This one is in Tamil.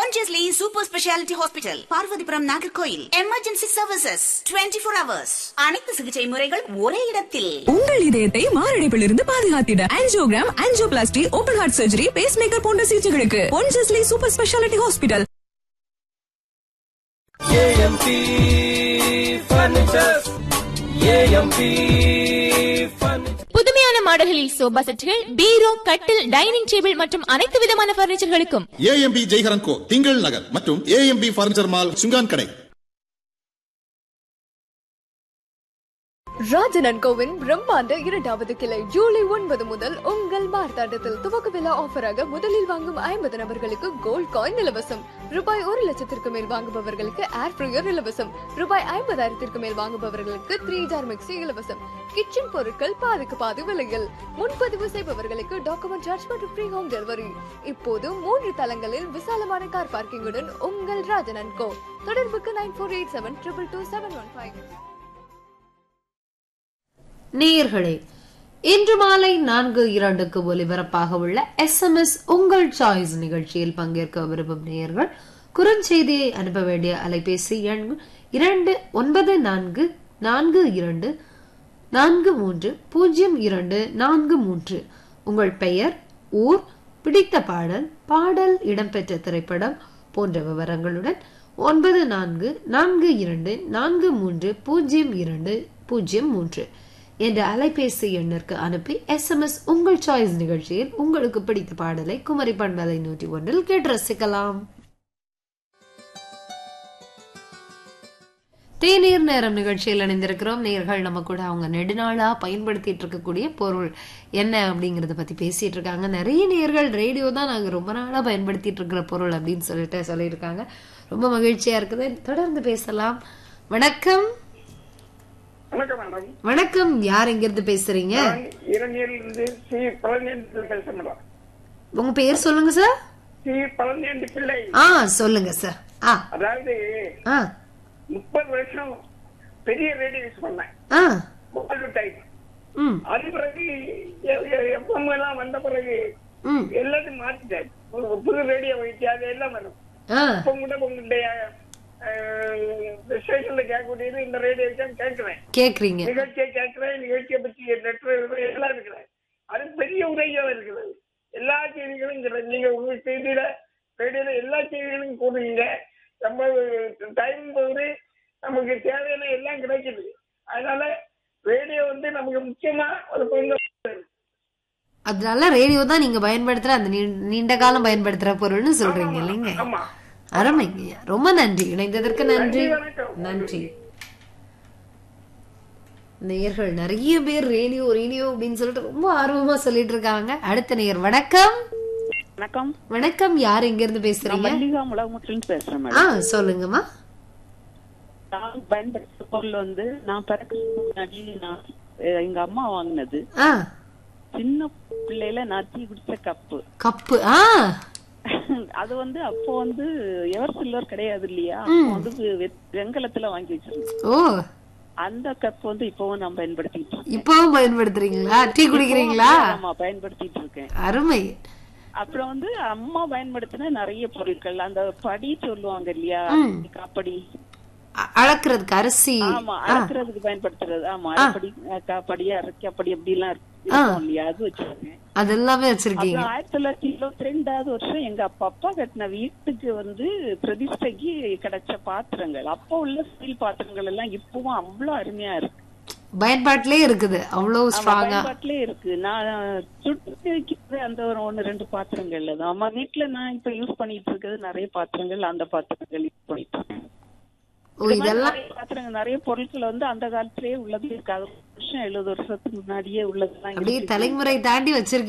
Pondicherry Super Speciality Hospital, Parvathipuram Nagercoil emergency services 24 four hours அனைத்து சிகிச்சை முறைகள் ஒரே இடத்தில் உங்கள் இதயத்தை மாரடைப்பிலிருந்து பாதுகாத்திட angiogram angioplasty open heart surgery pacemaker போன்ற சிகிச்சைகளுக்கு பொன்ஜஸ்லி super speciality hospital AMP furnitures AMP furniture புதுமையான மாடல்களில் சோபா செட்டுகள் பீரோ கட்டில் டைனிங் டேபிள் மற்றும் அனைத்து விதமான பர்னிச்சர்களுக்கும் ஏஎம்பி ஜெய்ஹரன் கோ திங்கள் நகர் மற்றும் ஏஎம்பி பர்னிச்சர் மால் சுங்கான் கடை ராஜனன் கோவின் பிரம்மாண்ட இரண்டாவது கிளை ஜூலை ஒன்பது முதல் உங்கள் மார்த்தாண்டத்தில் துவக்க விழா ஆஃபராக முதலில் வாங்கும் ஐம்பது நபர்களுக்கு கோல்ட் காயின் இலவசம் ரூபாய் ஒரு லட்சத்திற்கு மேல் வாங்குபவர்களுக்கு ஏர் ஃப்ரையர் இலவசம் ரூபாய் ஐம்பதாயிரத்திற்கு மேல் வாங்குபவர்களுக்கு த்ரீ ஜார் மிக்சி இலவசம் கிச்சன் பொருட்கள் பாதிக்கு பாதி விலையில் முன்பதிவு செய்பவர்களுக்கு டாக்குமெண்ட் சார்ஜ் மற்றும் ஃப்ரீ ஹோம் டெலிவரி இப்போது மூன்று தளங்களில் விசாலமான கார் பார்க்கிங்குடன் உங்கள் ராஜனன் கோ தொடர்புக்கு nine four eight seven triple two seven one five நேயர்களே இன்று மாலை நான்கு இரண்டுக்கு ஒலிபரப்பாக உள்ள எஸ்எம்எஸ் உங்கள் சாய்ஸ் நிகழ்ச்சியில் பங்கேற்க விரும்பும் நேயர்கள் குறுஞ்செய்தியை அனுப்ப வேண்டிய அலைபேசி எண் இரண்டு ஒன்பது நான்கு நான்கு இரண்டு நான்கு மூன்று பூஜ்ஜியம் இரண்டு நான்கு மூன்று உங்கள் பெயர் ஊர் பிடித்த பாடல் பாடல் இடம்பெற்ற திரைப்படம் போன்ற விவரங்களுடன் ஒன்பது நான்கு நான்கு இரண்டு நான்கு மூன்று பூஜ்ஜியம் இரண்டு பூஜ்ஜியம் மூன்று என்ற அலைபேசி எண்ணிற்கு அனுப்பி எஸ்எம்எஸ் உங்கள் சாய்ஸ் நிகழ்ச்சியில் உங்களுக்கு பிடித்த பாடலை குமரி பண்பலை நூற்றி ஒன்றில் கேட்டு ரசிக்கலாம் தேநீர் நேரம் நிகழ்ச்சியில் இணைந்திருக்கிறோம் நேர்கள் நம்ம கூட அவங்க நெடுநாளா பயன்படுத்திட்டு இருக்கக்கூடிய பொருள் என்ன அப்படிங்கறத பத்தி பேசிட்டு இருக்காங்க நிறைய நேர்கள் ரேடியோ தான் நாங்க ரொம்ப நாளா பயன்படுத்திட்டு இருக்கிற பொருள் அப்படின்னு சொல்லிட்டு சொல்லியிருக்காங்க ரொம்ப மகிழ்ச்சியா இருக்குது தொடர்ந்து பேசலாம் வணக்கம் வணக்கம் மேடம் வணக்கம் யார் எங்க இருந்து பேசுறீங்க நான் இரணியிலிருந்து சி பழனியன்று பேச மேடம் உங்க பேர் சொல்லுங்க சார் சி பழனியன்று பிள்ளை ஆ சொல்லுங்க சார் ஆ அதாவது ஆ முப்பது வருஷம் பெரிய ரேடியோ யூஸ் பண்ணேன் ஆ ஓல்டு டைப் ம் அது பிறகு எஃப்எம் எல்லாம் வந்த பிறகு ம் எல்லாத்தையும் மாத்திட்டேன் ஒரு புது ரேடியோ வைத்து அது எல்லாம் வரும் ஆ இப்ப கூட உங்களுடைய ஸ்டேஷன்ல கேட்கக்கூடியது இந்த ரேடியோ தான் கேட்கிறேன் கேக்குறீங்க நிகழ்ச்சியை கேட்கிறேன் நிகழ்ச்சியை பற்றி லெட்டர் எல்லாம் இருக்கிறேன் அது பெரிய உதவியா இருக்கிறது எல்லா செய்திகளும் இருக்கிறது நீங்க உங்க செய்தியில ரேடியோல எல்லா செய்திகளும் போடுவீங்க நம்ம டைம் போது நமக்கு தேவையான எல்லாம் கிடைக்குது அதனால ரேடியோ வந்து நமக்கு முக்கியமா ஒரு பங்கு அதனால ரேடியோ தான் நீங்க பயன்படுத்துற அந்த நீ- நீண்ட காலம் பயன்படுத்துற பொருள்னு சொல்றீங்க இல்லைங்க ஆமா அருமைங்க ரொம்ப நன்றி இணைந்ததற்கு நன்றி நன்றி, வணக்கம். நன்றி நேயர்கள் நிறைய பேர் ரேடியோ ரேடியோ அப்படின்னு சொல்லிட்டு ரொம்ப ஆர்வமா சொல்லிட்டு இருக்காங்க அடுத்த நேயர் வணக்கம் வணக்கம் வணக்கம் யார் எங்க இருந்து நான் பேசுறீங்க மல்லிகா முலகமுட்டிலிருந்து பேசுறேன் ஆ மேடம் சொல்லுங்கம்மா நான் பயன்படுத்த பொருள் வந்து நான் பிறக்கிறதுக்கு முன்னாடி நான் அஹ், எங்க அம்மா வாங்கினது ஆ சின்ன பிள்ளையில நான் டீ குடிச்ச கப்பு கப்பு ஆ அது வந்து அப்போ வந்து எவர் சில்வர் கிடையாது இல்லையா அப்போ வந்து வெ- வெண்கலத்துல வாங்கி வச்சிருந்தேன் ஓ அந்த கப் வந்து இப்பவும் நான் பயன்படுத்திட்டு இருக்கேன் இப்பவும் பயன்படுத்துறீங்களா டீ குடிக்கிறீங்களா ஆமா பயன்படுத்திட்டு இருக்கேன் அருமை அப்புறம் வந்து அம்மா பயன்படுத்தின நிறைய பொருட்கள் அந்த படி சொல்லுவாங்க இல்லையா காப்படி அ- அளக்குறதுக்கு அரிசி ஆமா அரைக்கிறதுக்கு பயன்படுத்துறது ஆமா அரைப்படி அஹ், காப்படி அரைக்கப்படி அப்படி எல்லாம் இருக்கும் இல்லையா அது வச்சிருக்கேன் அது எல்லாமே வச்சிருக்கீங்க அப்புறம் ஆயிரத்தி தொள்ளாயிரத்தி இருபத்தி ரெண்டாவது வருஷம் எங்க அப்பா அப்பா கட்டின வீட்டுக்கு வந்து பிரதிஷ்டைக்கு கிடைச்ச பாத்திரங்கள் அப்போ உள்ள ஸ்டீல் பாத்திரங்கள் எல்லாம் இப்பவும் அவ்வளவு அருமையா இருக்கு பயன்பாட்டிலே இருக்குது அவ்வளவு ஆமா, ஸ்ட்ராங்கா பயன்பாட்டிலே இருக்கு நான் சுட்டு வைக்கிறது அந்த ஒரு ஒண்ணு ரெண்டு பாத்திரங்கள்ல தான் அம்மா வீட்டுல நான் இப்ப யூஸ் பண்ணிட்டு இருக்கிறது நிறைய பாத்திரங்கள் அந்த பாத்திரங்கள் யூஸ் பண்ணிட்டு இருக்கேன் ஓ இந்த மாதிரி இதெல்லாம் நிறைய பாத்திரங்கள் நிறைய பொருட்கள் வந்து அந்த காலத்திலேயே உள்ளது இருக்கு அது வருஷம் எழுபது வருஷத்துக்கு முன்னாடியே உள்ளதுதான் அப்படியே இருக்கு. தலைமுறை தாண்டி வச்சிருக்கீங்க